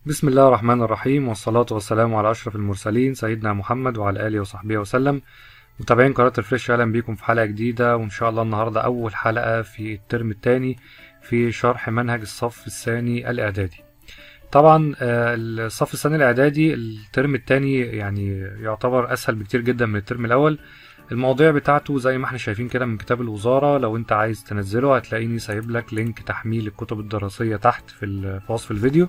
بسم الله الرحمن الرحيم والصلاة والسلام على أشرف المرسلين سيدنا محمد وعلى آله وصحبه وسلم متابعين قناة الفريش أهلا بيكم في حلقة جديدة وإن شاء الله النهاردة أول حلقة في الترم الثاني في شرح منهج الصف الثاني الإعدادي طبعا آه، الصف الثاني الإعدادي الترم الثاني يعني يعتبر أسهل بكتير جدا من الترم الأول المواضيع بتاعته زي ما احنا شايفين كده من كتاب الوزارة لو انت عايز تنزله هتلاقيني سايب لك لينك تحميل الكتب الدراسية تحت في ال- في وصف الفيديو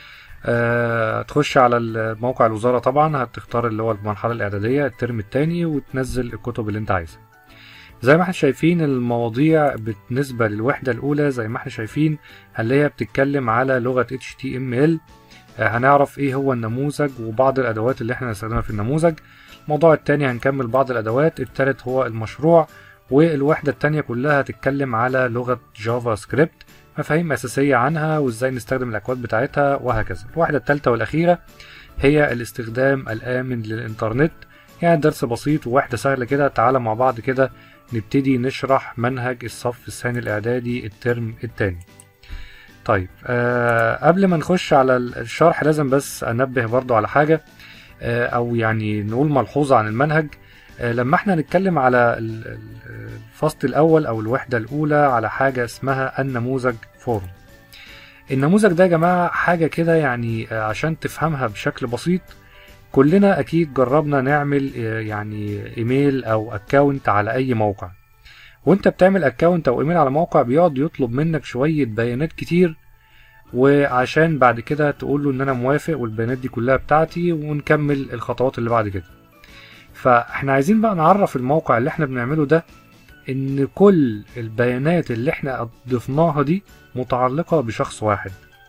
آه، تخش على ال- موقع الوزارة طبعا هتختار اللي هو المرحلة الإعدادية الترم التاني وتنزل الكتب اللي انت عايزها زي ما احنا شايفين المواضيع بالنسبة للوحدة الأولى زي ما احنا شايفين اللي هي بتتكلم على لغة HTML آه، هنعرف ايه هو النموذج وبعض الأدوات اللي احنا هنستخدمها في النموذج الموضوع التاني هنكمل بعض الأدوات التالت هو المشروع والوحدة التانية كلها هتتكلم على لغة جافا سكريبت مفاهيم أساسية عنها وإزاي نستخدم الأكواد بتاعتها وهكذا الوحدة التالتة والأخيرة هي الاستخدام الآمن للإنترنت يعني درس بسيط وواحدة سهلة كده تعالى مع بعض كده نبتدي نشرح منهج الصف الثاني الإعدادي الترم التاني طيب آه قبل ما نخش على الشرح لازم بس أنبه برضو على حاجة آه أو يعني نقول ملحوظة عن المنهج آه، لما احنا نتكلم على ال- ال- الفصل الأول أو الوحدة الأولى على حاجة اسمها النموذج فورم النموذج ده يا جماعة حاجة كده يعني آه، عشان تفهمها بشكل بسيط كلنا أكيد جربنا نعمل آه، يعني إيميل أو أكاونت على أي موقع وانت بتعمل أكاونت أو إيميل على موقع بيقعد يطلب منك شوية بيانات كتير وعشان بعد كده تقول له ان انا موافق والبيانات دي كلها بتاعتي ونكمل الخطوات اللي بعد كده فاحنا عايزين بقى نعرف الموقع اللي احنا بنعمله ده ان كل البيانات اللي احنا ضفناها دي متعلقة بشخص واحد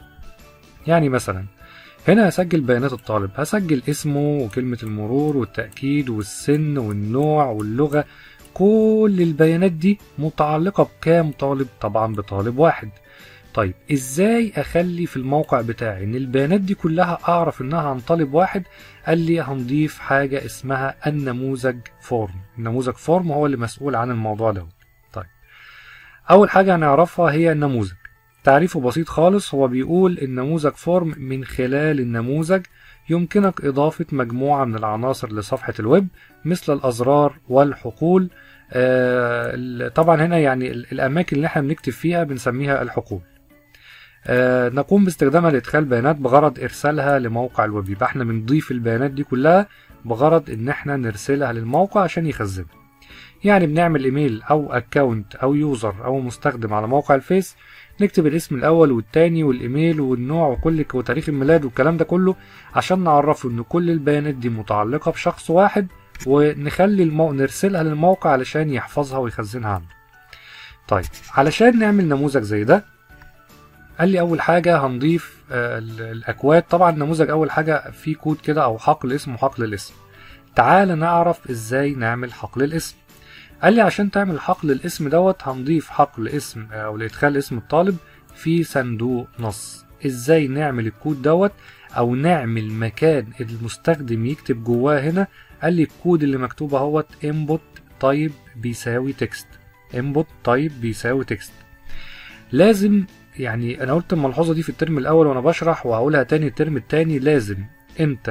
يعني مثلا هنا هسجل بيانات الطالب هسجل اسمه وكلمة المرور والتأكيد والسن والنوع واللغة كل البيانات دي متعلقة بكام طالب طبعا بطالب واحد طيب ازاي اخلي في الموقع بتاعي ان البيانات دي كلها اعرف انها عن طالب واحد قال لي هنضيف حاجة اسمها النموذج فورم النموذج فورم هو اللي مسؤول عن الموضوع ده طيب اول حاجة هنعرفها هي النموذج تعريفه بسيط خالص هو بيقول النموذج فورم من خلال النموذج يمكنك إضافة مجموعة من العناصر لصفحة الويب مثل الأزرار والحقول آه، ال- طبعا هنا يعني ال- الأماكن اللي احنا بنكتب فيها بنسميها الحقول آه، نقوم باستخدامها لإدخال بيانات بغرض إرسالها لموقع الويب يبقى احنا بنضيف البيانات دي كلها بغرض إن احنا نرسلها للموقع عشان يخزنها يعني بنعمل إيميل أو أكاونت أو يوزر أو مستخدم على موقع الفيس نكتب الاسم الأول والتاني والإيميل والنوع وكل وتاريخ الميلاد والكلام ده كله عشان نعرفه إن كل البيانات دي متعلقة بشخص واحد ونخلي المو... نرسلها للموقع علشان يحفظها ويخزنها عنده طيب علشان نعمل نموذج زي ده قال لي اول حاجه هنضيف آه، ال- الاكواد طبعا النموذج اول حاجه فيه كود كده او حقل اسم وحقل الاسم تعال نعرف ازاي نعمل حقل الاسم قال لي عشان تعمل حقل الاسم دوت هنضيف حقل اسم آه، او لادخال اسم الطالب في صندوق نص ازاي نعمل الكود دوت او نعمل مكان المستخدم يكتب جواه هنا قال لي الكود اللي مكتوب اهوت input طيب بيساوي تكست input طيب بيساوي تكست لازم يعني انا قلت الملحوظه دي في الترم الاول وانا بشرح وهقولها تاني الترم التاني لازم انت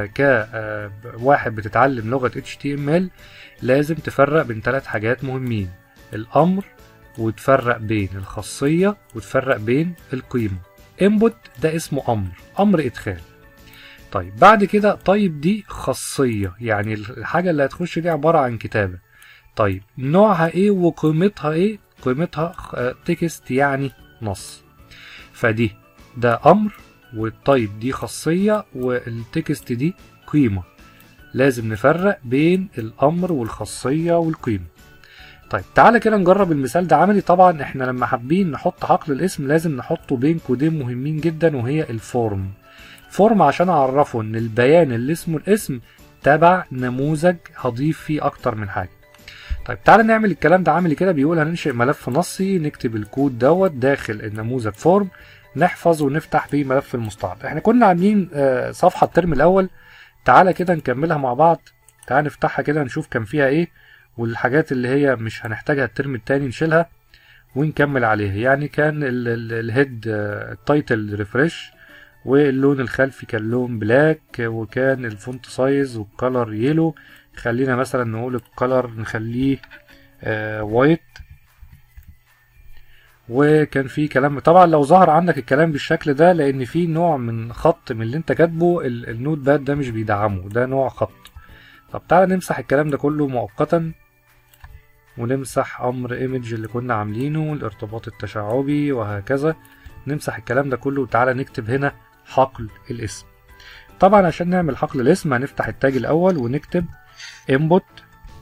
كواحد بتتعلم لغه HTML لازم تفرق بين ثلاث حاجات مهمين الامر وتفرق بين الخاصيه وتفرق بين القيمه input ده اسمه امر امر ادخال طيب بعد كده طيب دي خاصيه يعني الحاجه اللي هتخش دي عباره عن كتابه طيب نوعها ايه وقيمتها ايه قيمتها تكست يعني نص فدي ده امر والطيب دي خاصيه والتكست دي قيمه لازم نفرق بين الامر والخاصيه والقيمه طيب تعالى كده نجرب المثال ده عملي طبعا احنا لما حابين نحط حقل الاسم لازم نحطه بين كودين مهمين جدا وهي الفورم فورم عشان اعرفه ان البيان اللي اسمه الاسم تبع نموذج هضيف فيه اكتر من حاجه طيب تعالى نعمل الكلام ده عملي كده بيقول هننشئ ملف نصي نكتب الكود دوت داخل النموذج فورم نحفظ ونفتح بيه ملف المستعرض احنا كنا عاملين آه، صفحه الترم الاول تعالى كده نكملها مع بعض تعالى نفتحها كده نشوف كان فيها ايه والحاجات اللي هي مش هنحتاجها الترم التاني نشيلها ونكمل عليها يعني كان ال- ال- الهيد آه، التايتل ريفرش واللون الخلفي كان لون بلاك وكان الفونت سايز والكالر يلو خلينا مثلا نقول الكالر نخليه آه وايت وكان في كلام طبعا لو ظهر عندك الكلام بالشكل ده لان في نوع من خط من اللي انت كاتبه ال- النوت باد ده مش بيدعمه ده نوع خط طب تعالى نمسح الكلام ده كله مؤقتا ونمسح امر ايمج اللي كنا عاملينه الارتباط التشعبي وهكذا نمسح الكلام ده كله وتعالى نكتب هنا حقل الاسم طبعا عشان نعمل حقل الاسم هنفتح التاج الاول ونكتب input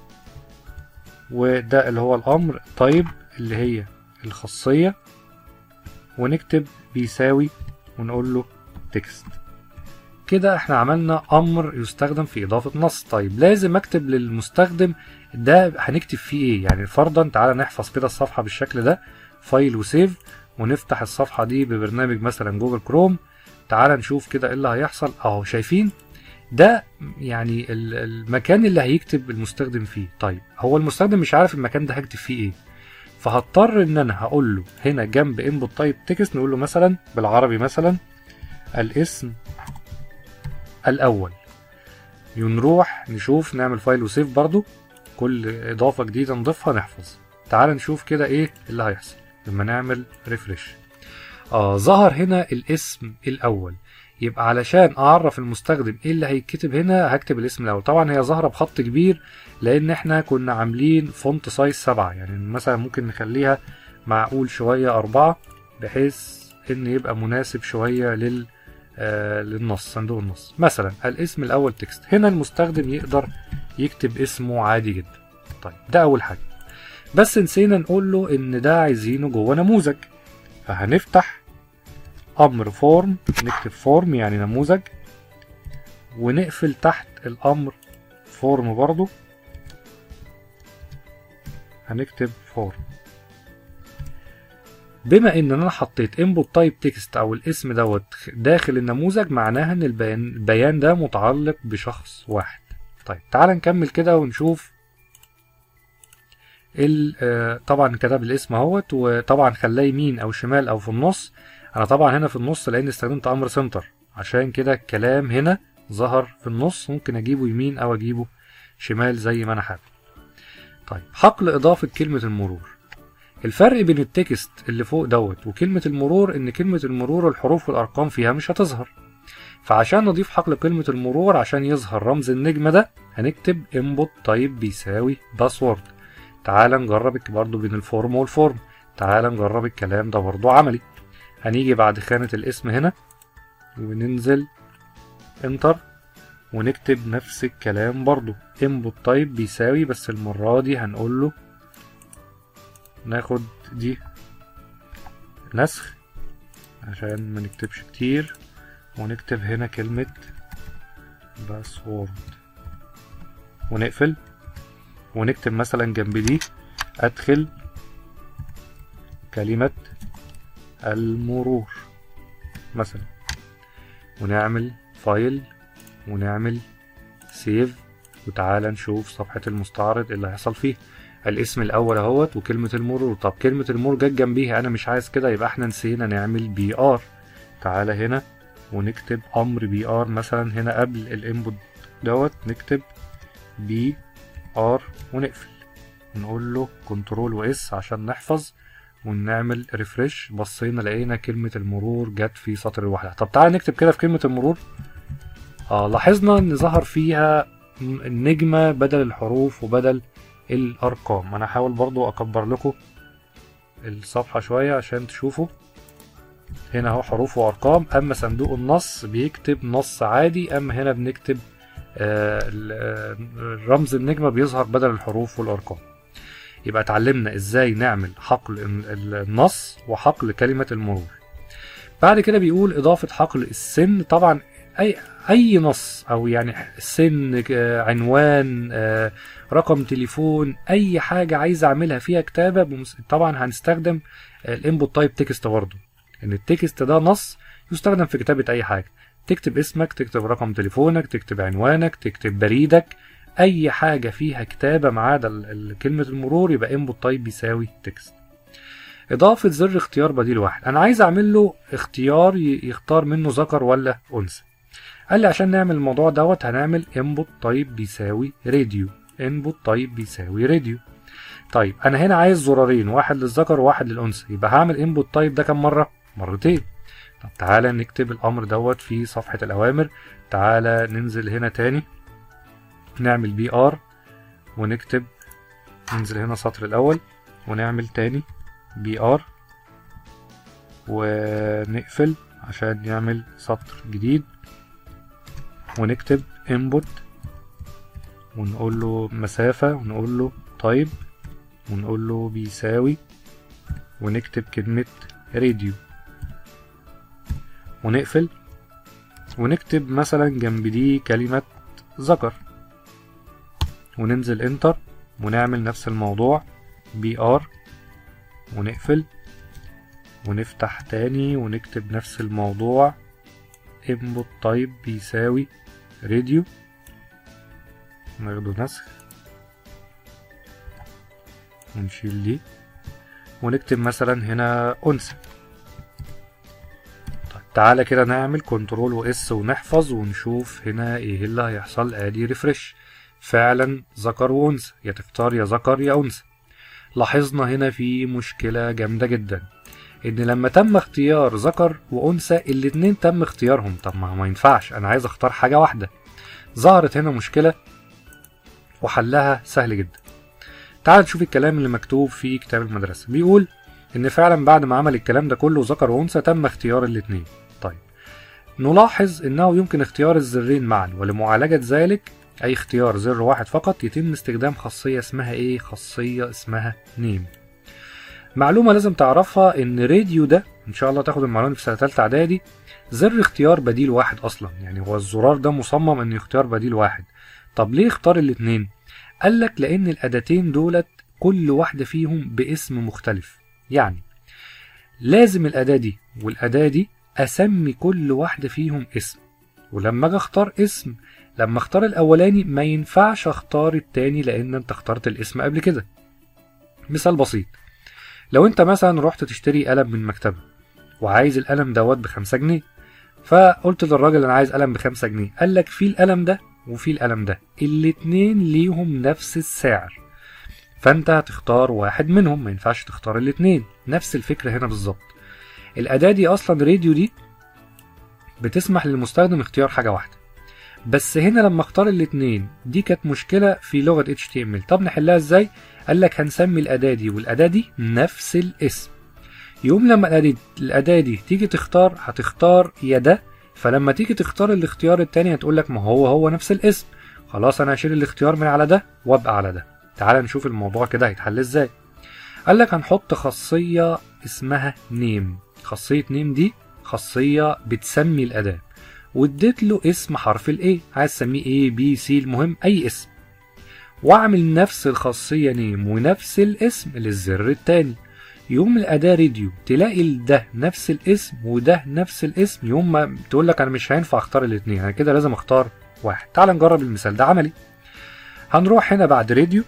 وده اللي هو الامر طيب اللي هي الخاصية ونكتب بيساوي ونقول له تكست كده احنا عملنا امر يستخدم في اضافة نص طيب لازم اكتب للمستخدم ده هنكتب فيه ايه يعني فرضا تعالى نحفظ كده الصفحة بالشكل ده فايل وسيف ونفتح الصفحة دي ببرنامج مثلا جوجل كروم تعالى نشوف كده ايه اللي هيحصل اهو شايفين ده يعني ال- المكان اللي هيكتب المستخدم فيه طيب هو المستخدم مش عارف المكان ده هكتب فيه ايه فهضطر ان انا هقول له هنا جنب انبوت تايب تكست نقول له مثلا بالعربي مثلا الاسم الاول نروح نشوف نعمل فايل وسيف برضو كل اضافه جديده نضيفها نحفظ تعال نشوف كده ايه اللي هيحصل لما نعمل ريفرش اه ظهر هنا الاسم الاول يبقى علشان اعرف المستخدم ايه اللي هيتكتب هنا هكتب الاسم الاول طبعا هي ظاهره بخط كبير لان احنا كنا عاملين فونت سايز سبعة يعني مثلا ممكن نخليها معقول شوية أربعة بحيث إن يبقى مناسب شوية لل آه للنص صندوق النص مثلا الاسم الأول تكست هنا المستخدم يقدر يكتب اسمه عادي جدا طيب ده أول حاجة بس نسينا نقول له إن ده عايزينه جوه نموذج فهنفتح أمر فورم نكتب فورم يعني نموذج ونقفل تحت الأمر فورم برضو هنكتب فورم بما ان انا حطيت input type text او الاسم دوت داخل النموذج معناها ان البيان, البيان ده متعلق بشخص واحد طيب تعال نكمل كده ونشوف ال آه، طبعا كتب الاسم اهوت وطبعا خلاه يمين او شمال او في النص انا طبعا هنا في النص لان استخدمت امر سنتر عشان كده الكلام هنا ظهر في النص ممكن اجيبه يمين او اجيبه شمال زي ما انا حابب طيب حقل إضافة كلمة المرور الفرق بين التكست اللي فوق دوت وكلمة المرور إن كلمة المرور الحروف والأرقام فيها مش هتظهر فعشان نضيف حقل كلمة المرور عشان يظهر رمز النجمة ده هنكتب input type بيساوي باسورد تعال نجرب برضو بين الفورم والفورم تعال نجرب الكلام ده برضو عملي هنيجي بعد خانة الاسم هنا وننزل انتر ونكتب نفس الكلام برضو input type بيساوي بس المرة دي هنقول له ناخد دي نسخ عشان ما نكتبش كتير ونكتب هنا كلمة باسورد ونقفل ونكتب مثلا جنب دي ادخل كلمة المرور مثلا ونعمل فايل ونعمل سيف وتعالى نشوف صفحة المستعرض اللي هيحصل فيه الاسم الأول اهوت وكلمة المرور طب كلمة المرور جت جنبيها أنا مش عايز كده يبقى احنا نسينا نعمل بي ار تعالى هنا ونكتب أمر بي ار مثلا هنا قبل الانبوت دوت نكتب بي ار ونقفل نقول له كنترول واس عشان نحفظ ونعمل ريفرش بصينا لقينا كلمة المرور جت في سطر لوحدها طب تعالى نكتب كده في كلمة المرور اه لاحظنا ان ظهر فيها النجمة بدل الحروف وبدل الارقام انا هحاول برضو اكبر لكم الصفحة شوية عشان تشوفوا هنا اهو حروف وارقام اما صندوق النص بيكتب نص عادي اما هنا بنكتب آه رمز النجمة بيظهر بدل الحروف والارقام يبقى اتعلمنا ازاي نعمل حقل النص وحقل كلمة المرور بعد كده بيقول اضافة حقل السن طبعا اي اي نص او يعني سن عنوان رقم تليفون اي حاجه عايز اعملها فيها كتابه طبعا هنستخدم الانبوت تايب تكست برضه ان التكست ده نص يستخدم في كتابه اي حاجه تكتب اسمك تكتب رقم تليفونك تكتب عنوانك تكتب بريدك اي حاجه فيها كتابه ما عدا كلمه المرور يبقى انبوت تايب بيساوي تكست اضافة زر اختيار بديل واحد انا عايز اعمل له اختيار ي- يختار منه ذكر ولا انثى قال لي عشان نعمل الموضوع دوت هنعمل input طيب بيساوي راديو input طيب بيساوي راديو طيب انا هنا عايز زرارين واحد للذكر وواحد للانثى يبقى هعمل input طيب ده كام مره مرتين طب تعالى نكتب الامر دوت في صفحه الاوامر تعالى ننزل هنا تاني نعمل بي ار ونكتب ننزل هنا السطر الاول ونعمل تاني بي ار ونقفل عشان نعمل سطر جديد ونكتب input ونقول له مسافة ونقول له طيب ونقول له بيساوي ونكتب كلمة راديو ونقفل ونكتب مثلا جنب دي كلمة ذكر وننزل انتر ونعمل نفس الموضوع بي ار ونقفل ونفتح تاني ونكتب نفس الموضوع input طيب بيساوي راديو ناخده نسخ ونشيل دي ونكتب مثلا هنا أنثى طيب تعالى كده نعمل كنترول واس ونحفظ ونشوف هنا ايه اللي هيحصل ادي ريفرش فعلا ذكر وانثى يا تختار يا ذكر يا انثى لاحظنا هنا في مشكلة جامدة جدا ان لما تم اختيار ذكر وانثى الاتنين تم اختيارهم طب ما ما ينفعش انا عايز اختار حاجة واحدة ظهرت هنا مشكلة وحلها سهل جدا تعال نشوف الكلام اللي مكتوب في كتاب المدرسة بيقول ان فعلا بعد ما عمل الكلام ده كله ذكر وانثى تم اختيار الاتنين طيب نلاحظ انه يمكن اختيار الزرين معا ولمعالجة ذلك اي اختيار زر واحد فقط يتم استخدام خاصية اسمها ايه خاصية اسمها نيم معلومة لازم تعرفها ان راديو ده ان شاء الله تاخد المعلومة دي في سنة تالتة اعدادي زر اختيار بديل واحد اصلا يعني هو الزرار ده مصمم انه يختار بديل واحد طب ليه اختار الاتنين قال لك لان الاداتين دولت كل واحدة فيهم باسم مختلف يعني لازم الاداة دي والاداة دي اسمي كل واحدة فيهم اسم ولما اجي اختار اسم لما اختار الاولاني ما ينفعش اختار التاني لان انت اخترت الاسم قبل كده مثال بسيط لو انت مثلا رحت تشتري قلم من مكتبة وعايز القلم دوت بخمسة جنيه فقلت للراجل انا عايز قلم بخمسة جنيه قال لك في القلم ده وفي القلم ده الاتنين ليهم نفس السعر فانت هتختار واحد منهم ما ينفعش تختار الاتنين نفس الفكرة هنا بالظبط الأداة دي أصلا راديو دي بتسمح للمستخدم اختيار حاجة واحدة بس هنا لما اختار الاتنين دي كانت مشكلة في لغة HTML طب نحلها ازاي؟ قال لك هنسمي الأداة دي والأداة دي نفس الاسم يوم لما الأداة دي, الأداة دي تيجي تختار هتختار يا ده فلما تيجي تختار الاختيار التاني هتقول لك ما هو هو نفس الاسم خلاص انا هشيل الاختيار من على ده وابقى على ده تعال نشوف الموضوع كده هيتحل ازاي قال لك هنحط خاصية اسمها نيم خاصية نيم دي خاصية بتسمي الأداة واديت له اسم حرف الاي عايز تسميه A B C المهم أي اسم واعمل نفس الخاصية نيم ونفس الاسم للزر التاني يوم الأداة راديو تلاقي ده نفس الاسم وده نفس الاسم يوم ما تقول لك أنا مش هينفع أختار الاتنين أنا كده لازم أختار واحد تعال نجرب المثال ده عملي هنروح هنا بعد راديو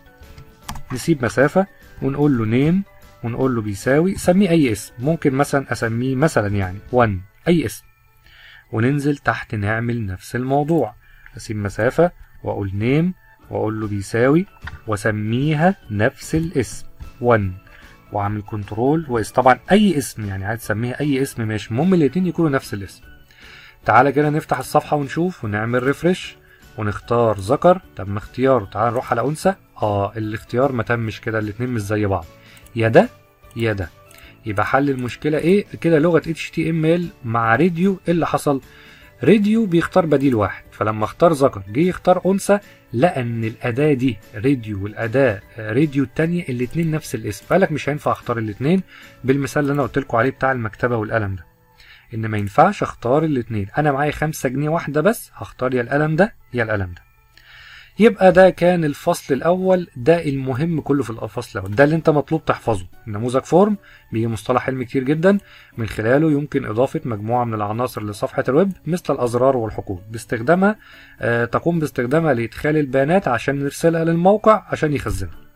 نسيب مسافة ونقول له نيم ونقول له بيساوي سميه أي اسم ممكن مثلا أسميه مثلا يعني 1 أي اسم وننزل تحت نعمل نفس الموضوع أسيب مسافة وأقول نيم وأقول له بيساوي وأسميها نفس الاسم 1 واعمل كنترول واس طبعا اي اسم يعني عايز تسميها اي اسم ماشي المهم الاتنين يكونوا نفس الاسم تعالى كده نفتح الصفحه ونشوف ونعمل ريفرش ونختار ذكر تم اختياره تعالى نروح على انثى اه الاختيار ما تمش كده الاتنين مش زي بعض يا ده يا ده يبقى حل المشكله ايه كده لغه HTML مع راديو ايه اللي حصل راديو بيختار بديل واحد فلما اختار ذكر جه يختار انثى لقى ان الاداه دي راديو والاداه راديو التانية الاتنين نفس الاسم فقالك مش هينفع اختار الاتنين بالمثال اللي انا قلت لكم عليه بتاع المكتبه والقلم ده ان ما ينفعش اختار الاتنين انا معايا خمسة جنيه واحدة بس هختار يا القلم ده يا القلم ده يبقى ده كان الفصل الاول ده المهم كله في الفصل الاول ده اللي انت مطلوب تحفظه نموذج فورم بيجي مصطلح علمي كتير جدا من خلاله يمكن اضافه مجموعه من العناصر لصفحه الويب مثل الازرار والحقول باستخدامها آه تقوم باستخدامها لادخال البيانات عشان نرسلها للموقع عشان يخزنها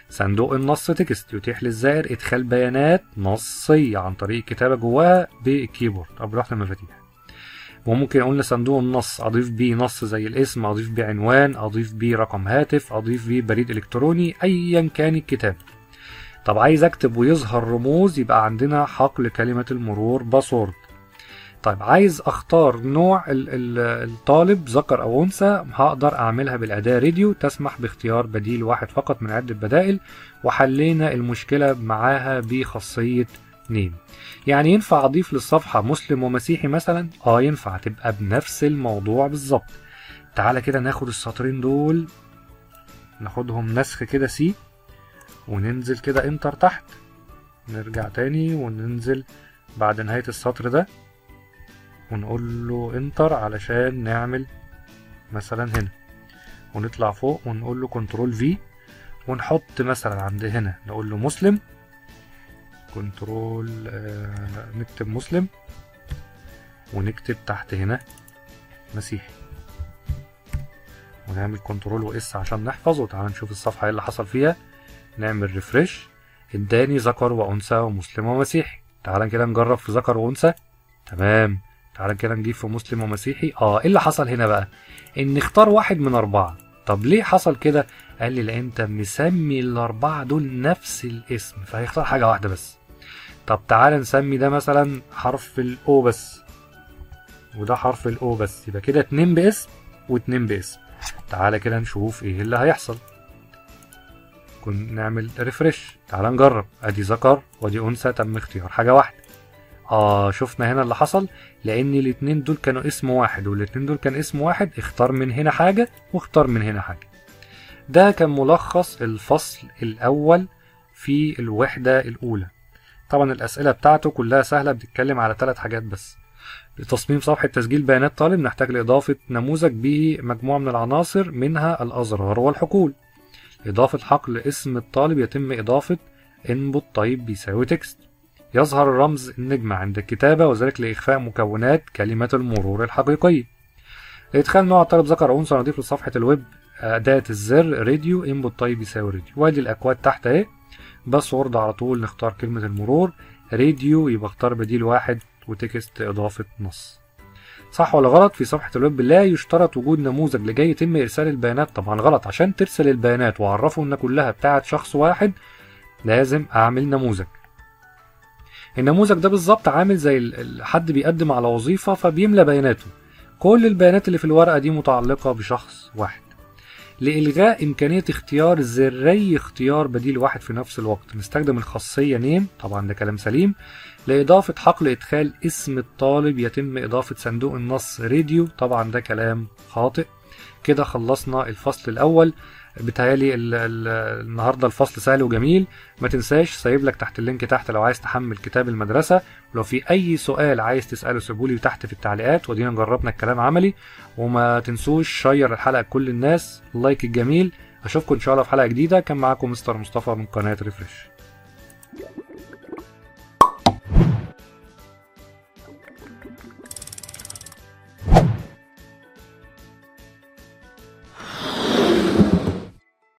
صندوق النص تكست يتيح للزائر ادخال بيانات نصيه عن طريق الكتابه جواها بالكيبورد او بلوحه المفاتيح وممكن اقول لصندوق النص اضيف بيه نص زي الاسم اضيف بيه عنوان اضيف بيه رقم هاتف اضيف بيه بريد الكتروني ايا كان الكتاب طب عايز اكتب ويظهر رموز يبقى عندنا حقل كلمة المرور باسورد طيب عايز اختار نوع ال- ال- الطالب ذكر او انثى هقدر اعملها بالاداة راديو تسمح باختيار بديل واحد فقط من عدة بدائل وحلينا المشكلة معاها بخاصية نيم يعني ينفع اضيف للصفحة مسلم ومسيحي مثلا اه ينفع تبقى بنفس الموضوع بالظبط تعالى كده ناخد السطرين دول ناخدهم نسخ كده سي وننزل كده انتر تحت نرجع تاني وننزل بعد نهاية السطر ده ونقول له انتر علشان نعمل مثلا هنا ونطلع فوق ونقول له كنترول في ونحط مثلا عند هنا نقول له مسلم كنترول آه نكتب مسلم ونكتب تحت هنا مسيحي ونعمل كنترول واس عشان نحفظ وتعالى نشوف الصفحة ايه اللي حصل فيها نعمل ريفرش اداني ذكر وانثى ومسلم ومسيحي تعالى كده نجرب في ذكر وانثى تمام تعالى كده نجيب في مسلم ومسيحي اه ايه اللي حصل هنا بقى ان اختار واحد من اربعة طب ليه حصل كده قال لي لان انت مسمي الاربعة دول نفس الاسم فهيختار حاجة واحدة بس طب تعالى نسمي ده مثلا حرف الاو بس وده حرف الاو بس يبقى كده اتنين باسم واتنين باسم تعالى كده نشوف ايه اللي هيحصل كن نعمل ريفرش تعال نجرب ادي ذكر ودي انثى تم اختيار حاجه واحده اه شفنا هنا اللي حصل لان الاتنين دول كانوا اسم واحد والاتنين دول كان اسم واحد اختار من هنا حاجه واختار من هنا حاجه ده كان ملخص الفصل الاول في الوحده الاولى طبعا الاسئله بتاعته كلها سهله بتتكلم على ثلاث حاجات بس لتصميم صفحة تسجيل بيانات طالب نحتاج لإضافة نموذج به مجموعة من العناصر منها الأزرار والحقول إضافة حقل اسم الطالب يتم إضافة input طيب بيساوي تكست يظهر رمز النجمة عند الكتابة وذلك لإخفاء مكونات كلمة المرور الحقيقية لإدخال نوع الطالب ذكر أو أنثى نضيف لصفحة الويب أداة الزر راديو input طيب يساوي راديو وادي الأكواد تحت أهي باسورد على طول نختار كلمة المرور راديو يبقى اختار بديل واحد وتكست إضافة نص صح ولا غلط في صفحة الويب لا يشترط وجود نموذج لجاي يتم إرسال البيانات طبعا غلط عشان ترسل البيانات وأعرفه إن كلها بتاعت شخص واحد لازم أعمل نموذج النموذج ده بالظبط عامل زي ال- ال- حد بيقدم على وظيفة فبيملى بياناته كل البيانات اللي في الورقة دي متعلقة بشخص واحد لإلغاء إمكانية اختيار زري اختيار بديل واحد في نفس الوقت نستخدم الخاصية نيم طبعا ده كلام سليم لإضافة حقل إدخال اسم الطالب يتم إضافة صندوق النص راديو طبعا ده كلام خاطئ كده خلصنا الفصل الأول بتهيالي ال- ال- النهارده الفصل سهل وجميل ما تنساش سايب لك تحت اللينك تحت لو عايز تحمل كتاب المدرسة ولو في أي سؤال عايز تسأله سيبولي تحت في التعليقات ودينا جربنا الكلام عملي وما تنسوش شير الحلقة لكل الناس اللايك الجميل أشوفكم إن شاء الله في حلقة جديدة كان معاكم مستر مصطفى من قناة ريفرش